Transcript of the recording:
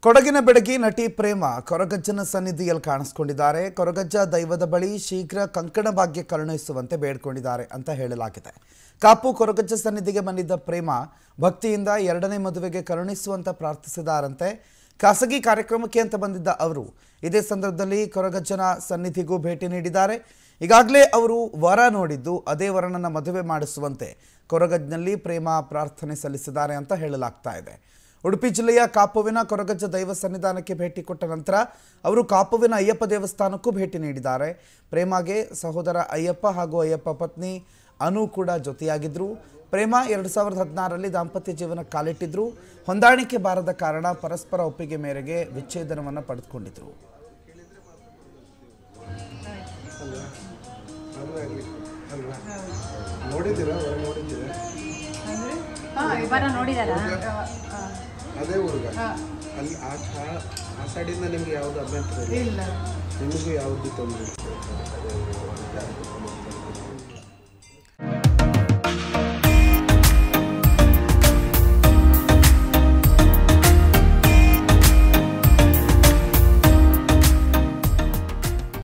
ಕೊಡಗಿನ ಬೆಡಗಿ ನಟಿ ಪ್ರೇಮ ಕೊರಗಜ್ಜನ ಸನ್ನಿಧಿಯಲ್ಲಿ ಕಾಣಿಸ್ಕೊಂಡಿದ್ದಾರೆ ಕೊರಗಜ್ಜ ದೈವದ ಬಳಿ ಶೀಘ್ರ ಕಂಕಣ ಭಾಗ್ಯ ಕರುಣಿಸುವಂತೆ ಬೇಡ್ಕೊಂಡಿದ್ದಾರೆ ಅಂತ ಹೇಳಲಾಗಿದೆ ಕಾಪು ಕೊರಗಜ್ಜ ಸನ್ನಿಧಿಗೆ ಬಂದಿದ್ದ ಪ್ರೇಮ ಭಕ್ತಿಯಿಂದ ಎರಡನೇ ಮದುವೆಗೆ ಕರುಣಿಸುವಂತ ಪ್ರಾರ್ಥಿಸಿದಾರಂತೆ ಖಾಸಗಿ ಕಾರ್ಯಕ್ರಮಕ್ಕೆ ಅಂತ ಬಂದಿದ್ದ ಅವರು ಇದೇ ಸಂದರ್ಭದಲ್ಲಿ ಕೊರಗಜ್ಜನ ಸನ್ನಿಧಿಗೂ ಭೇಟಿ ನೀಡಿದ್ದಾರೆ ಈಗಾಗಲೇ ಅವರು ವರ ನೋಡಿದ್ದು ಅದೇ ವರನನ್ನ ಮದುವೆ ಮಾಡಿಸುವಂತೆ ಕೊರಗಜ್ನಲ್ಲಿ ಪ್ರೇಮ ಪ್ರಾರ್ಥನೆ ಸಲ್ಲಿಸಿದ್ದಾರೆ ಅಂತ ಹೇಳಲಾಗ್ತಾ ಇದೆ ಉಡುಪಿ ಜಿಲ್ಲೆಯ ಕಾಪುವಿನ ಕೊರಗಜ್ಜ ದೈವ ಸನ್ನಿಧಾನಕ್ಕೆ ಭೇಟಿ ಕೊಟ್ಟ ನಂತರ ಅವರು ಕಾಪುವಿನ ಅಯ್ಯಪ್ಪ ದೇವಸ್ಥಾನಕ್ಕೂ ಭೇಟಿ ನೀಡಿದ್ದಾರೆ ಪ್ರೇಮಗೆ ಸಹೋದರ ಅಯ್ಯಪ್ಪ ಹಾಗೂ ಅಯ್ಯಪ್ಪ ಪತ್ನಿ ಅನು ಕೂಡ ಜೊತೆಯಾಗಿದ್ದರು ಪ್ರೇಮ ಎರಡು ಸಾವಿರದ ಹದಿನಾರರಲ್ಲಿ ದಾಂಪತ್ಯ ಜೀವನ ಕಾಲಿಟ್ಟಿದ್ರು ಹೊಂದಾಣಿಕೆ ಬಾರದ ಕಾರಣ ಪರಸ್ಪರ ಒಪ್ಪಿಗೆ ಮೇರೆಗೆ ವಿಚ್ಛೇದನವನ್ನು ಪಡೆದುಕೊಂಡಿದ್ರು ಮದುವೆ ಆಗ್ಲಿಕ್ಕೆ ಅಲ್ವಾ ನೋಡಿದ್ದೀರಾ ಹೊರ ನೋಡಿದ್ದೀರಾ ಹಾ ಇವರ ನೋಡಿದಾರ ಅದೇ ಹುಡುಗ ಅಲ್ಲಿ ಆ ಆ- ಆ ಸೈಡಿಂದ ನಿಮ್ಗೆ ಯಾವುದು ಅಭ್ಯಂತರ ಇಲ್ಲ ಇಲ್ಲ ನಿಮಗೂ ಯಾವುದು ತೊಂದರೆ ಇಲ್ಲ?